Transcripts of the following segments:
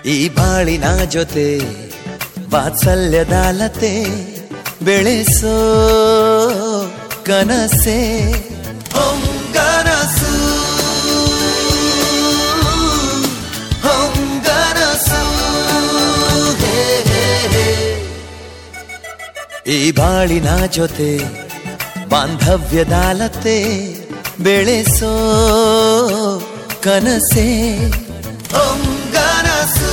ಈ ಬಾಳಿನ ಜೊತೆ ವಾತ್ಸಲ್ಯದಾಲತೆ ಬೆಳೆಸೋ ಕನಸೆ ಹೊಂಗನಸು ಹೊಂಗನಸು ಹೇ, ಹೇ, ಹೇ. ಈ ಬಾಳಿನ ಜೊತೆ ಬಾಂಧವ್ಯದಾಲತೆ ಬೆಳೆಸೋ ಕನಸೆ ಹೊಂಗನಸು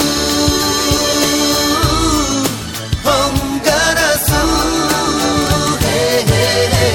ಹೊಂಗನಸು ಹೇ, ಹೇ, ಹೇ.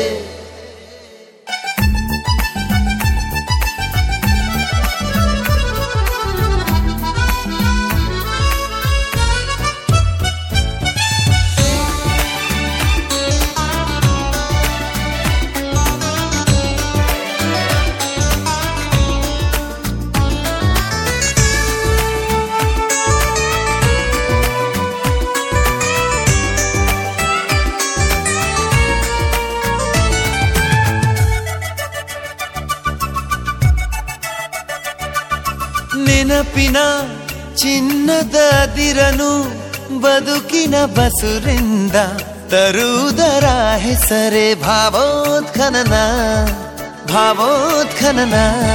ನೆನಪಿನ ಚಿನ್ನದ ದಿರನು ಬದುಕಿನ ಬಸುರಿಂದ ತರುವುದರ ಹೆಸರೇ ಭಾವೋತ್ಖನನ ಭಾವೋತ್ಖನನ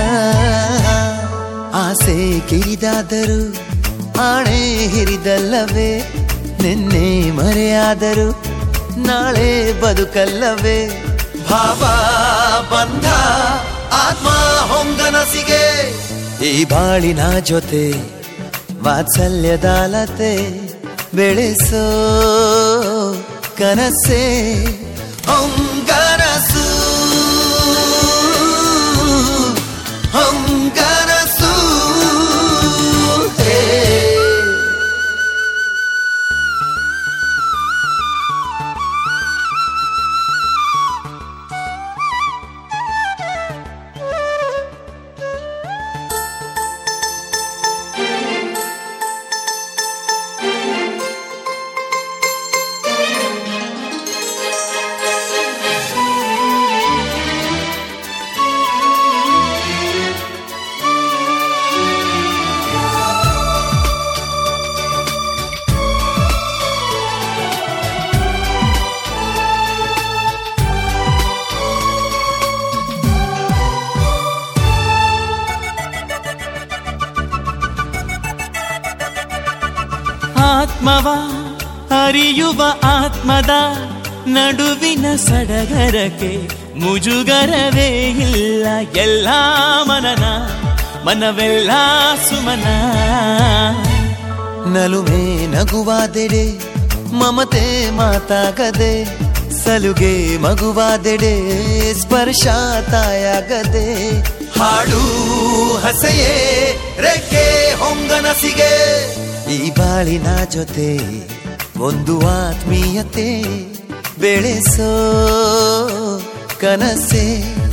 ಆಸೆ ಕಿರಿದಾದರೂ ಆಣೆ ಹಿರಿದಲ್ಲವೇ ನಿನ್ನೆ ಮರೆಯಾದರೂ ನಾಳೆ ಬದುಕಲ್ಲವೇ ಭಾವ ಬಂಧ ಆತ್ಮ ಹೊಂಗನಸಿಗೆ ಈ ಬಾಳಿನ ಜೊತೆ ವಾತ್ಸಲ್ಯದಾಲತೆ ಬೆಳೆಸೋ ಕನಸೆ ಹೊಂಗನಸು ಹೊಂಗನಸು ಹೇ ಆತ್ಮವ ಅರಿಯುವ ಆತ್ಮದ ನಡುವಿನ ಸಡಗರಕ್ಕೆ ಮುಜುಗರವೇ ಇಲ್ಲ ಎಲ್ಲ ಮನನ ಮನವೆಲ್ಲ ಸುಮನ ನಲುಮೆ ನಗುವಾದೆಡೆ ಮಮತೆ ಮಾತಾಗದೆ ಸಲುಗೆ ಮಗುವಾದೆಡೆ ಸ್ಪರ್ಶ ತಾಯಾಗದೆ ಹಾಡು ಹಸೆಯೇ ರೆಕ್ಕೆ ಹೊಂಗನಸಿಗೆ ಈ ಬಾಳಿನ ಜೊತೆ ಒಂದು ಆತ್ಮೀಯತೆ ಬೆಳೆಸೋ ಕನಸೆ